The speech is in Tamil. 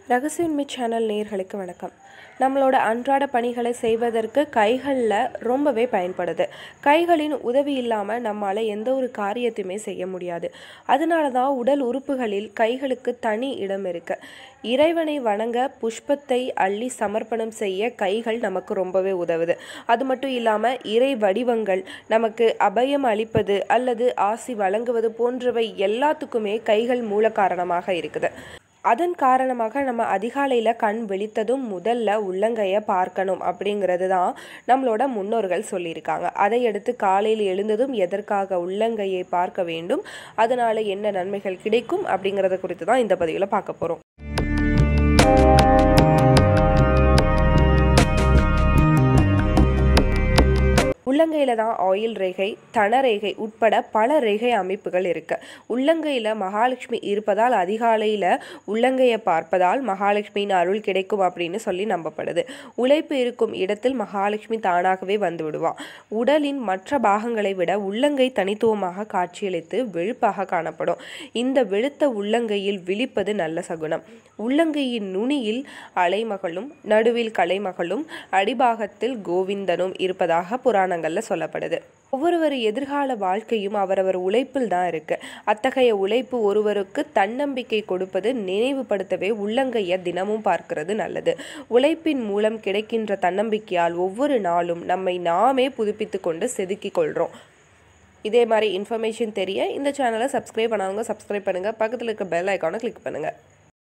ரகசியன்மை சேனல் நேயர்களுக்கு வணக்கம் நம்மளோட அன்றாட பணிகளை செய்வதற்கு கைகளில் ரொம்பவே பயன்படுது கைகளின் உதவி இல்லாமல் நம்மால் எந்த ஒரு காரியத்தையுமே செய்ய முடியாது அதனால தான் உடல் உறுப்புகளில் கைகளுக்கு தனி இடம் இருக்கு இறைவனை வணங்க புஷ்பத்தை அள்ளி சமர்ப்பணம் செய்ய கைகள் நமக்கு ரொம்பவே உதவுது அது மட்டும் இல்லாமல் இறை வடிவங்கள் நமக்கு அபயம் அளிப்பது அல்லது ஆசி வழங்குவது போன்றவை எல்லாத்துக்குமே கைகள் மூல காரணமாக இருக்குது அதன் காரணமாக நம்ம அதிகாலையில் கண் விழித்ததும் முதல்ல உள்ளங்கையை பார்க்கணும் அப்படிங்கிறது தான் நம்மளோட முன்னோர்கள் சொல்லியிருக்காங்க அதை எடுத்து காலையில் எழுந்ததும் எதற்காக உள்ளங்கையை பார்க்க வேண்டும் அதனால என்ன நன்மைகள் கிடைக்கும் அப்படிங்கிறத குறித்து தான் இந்த பதிவில் பார்க்க போகிறோம் உள்ளங்கையில் தான் ஆயில் ரேகை தன ரேகை உட்பட பல ரேகை அமைப்புகள் இருக்கு உள்ளங்கையில் மகாலட்சுமி இருப்பதால் அதிகாலையில் உள்ளங்கையை பார்ப்பதால் மகாலட்சுமியின் அருள் கிடைக்கும் அப்படின்னு சொல்லி நம்பப்படுது உழைப்பு இருக்கும் இடத்தில் மகாலட்சுமி தானாகவே வந்து விடுவா உடலின் மற்ற பாகங்களை விட உள்ளங்கை தனித்துவமாக காட்சியளித்து வெளுப்பாக காணப்படும் இந்த வெளுத்த உள்ளங்கையில் விழிப்பது நல்ல சகுனம் உள்ளங்கையின் நுனியில் அலைமகளும் நடுவில் கலைமகளும் அடிபாகத்தில் கோவிந்தனும் இருப்பதாக புராணங்கள்ல சொல்லப்படுது ஒவ்வொருவர் எதிர்கால வாழ்க்கையும் அவரவர் உழைப்பில் தான் இருக்கு அத்தகைய உழைப்பு ஒருவருக்கு தன்னம்பிக்கை கொடுப்பது நினைவுபடுத்தவே உள்ளங்கையை தினமும் பார்க்கிறது நல்லது உழைப்பின் மூலம் கிடைக்கின்ற தன்னம்பிக்கையால் ஒவ்வொரு நாளும் நம்மை நாமே புதுப்பித்து கொண்டு செதுக்கிக் கொள்கிறோம் இதே மாதிரி இன்ஃபர்மேஷன் தெரிய இந்த சேனலை சப்ஸ்கிரைப் பண்ணாதவங்க சப்ஸ்கிரைப் பண்ணுங்கள் பக்கத்தில் இருக்க பெல் ஐக்கானை கிளிக் பண்ணுங்கள்